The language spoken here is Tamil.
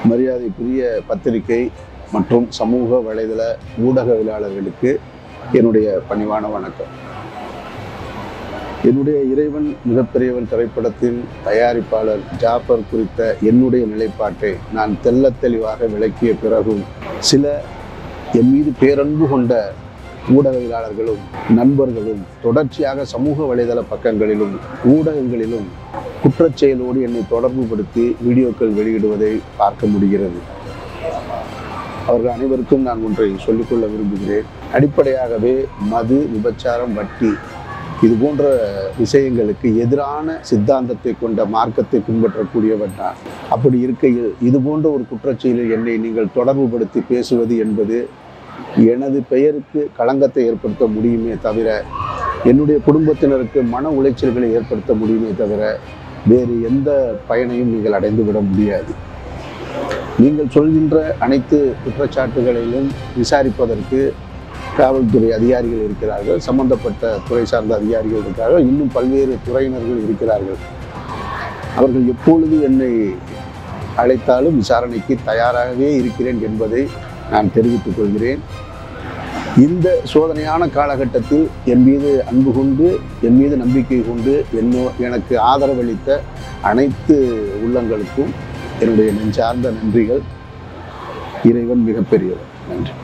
மரியாதைக்குரிய பத்திரிகை மற்றும் சமூக வலைதள ஊடகவியலாளர்களுக்கு என்னுடைய பணிவான வணக்கம் என்னுடைய இறைவன் மிகப்பெரியவன் திரைப்படத்தின் தயாரிப்பாளர் ஜாஃபர் குறித்த என்னுடைய நிலைப்பாட்டை நான் தெள்ளத் தெளிவாக விளக்கிய பிறகும் சில என் மீது பேரன்பு கொண்ட ஊடகவியலாளர்களும் நண்பர்களும் தொடர்ச்சியாக சமூக வலைதள பக்கங்களிலும் ஊடகங்களிலும் குற்றச் செயலோடு என்னை தொடர்புபடுத்தி வீடியோக்கள் வெளியிடுவதை பார்க்க முடிகிறது அவர்கள் அனைவருக்கும் நான் ஒன்றை சொல்லிக்கொள்ள விரும்புகிறேன் அடிப்படையாகவே மது விபச்சாரம் வட்டி இது போன்ற விஷயங்களுக்கு எதிரான சித்தாந்தத்தை கொண்ட மார்க்கத்தை பின்பற்றக்கூடியவன் நான் அப்படி இருக்கையில் இது போன்ற ஒரு குற்றச்செயலில் என்னை நீங்கள் தொடர்புபடுத்தி பேசுவது என்பது எனது பெயருக்கு களங்கத்தை ஏற்படுத்த முடியுமே தவிர என்னுடைய குடும்பத்தினருக்கு மன உளைச்சல்களை ஏற்படுத்த முடியுமே தவிர வேறு எந்த பயனையும் நீங்கள் அடைந்துவிட முடியாது நீங்கள் சொல்கின்ற அனைத்து குற்றச்சாட்டுகளிலும் விசாரிப்பதற்கு காவல்துறை அதிகாரிகள் இருக்கிறார்கள் சம்பந்தப்பட்ட துறை சார்ந்த அதிகாரிகள் இருக்கிறார்கள் இன்னும் பல்வேறு துறையினர்கள் இருக்கிறார்கள் அவர்கள் எப்பொழுது என்னை அழைத்தாலும் விசாரணைக்கு தயாராகவே இருக்கிறேன் என்பதை நான் தெரிவித்துக் கொள்கிறேன் இந்த சோதனையான காலகட்டத்தில் என் மீது அன்பு கொண்டு என் மீது நம்பிக்கை கொண்டு என்னோ எனக்கு ஆதரவளித்த அனைத்து உள்ளங்களுக்கும் என்னுடைய நெஞ்சார்ந்த நன்றிகள் இறைவன் மிகப்பெரியவர் நன்றி